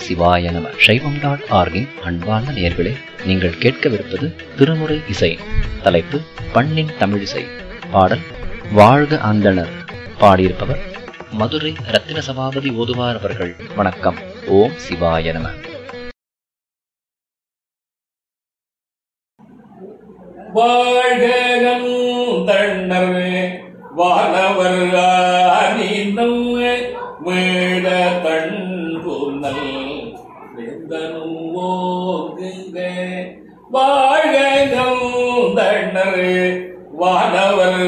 சிவாய நம சைவம் டாட் ஆர்கின் அன்பார்ந்த நேர்களே நீங்கள் கேட்கவிருப்பது திருமுறை இசை தலைப்பு பண்ணின் தமிழிசை பாடல் வாழ்க அந்தணர் பாடியிருப்பவர் மதுரை ரத்தின சபாபதி ஓதுவார் அவர்கள் வணக்கம் ஓம் சிவாய நம வாழ்கனம் தண்ணர் வானவர் அனிதம் மேட தன்புனல் வேந்தனும் ஓங்குங்க வாழ்கனம் தண்ணர்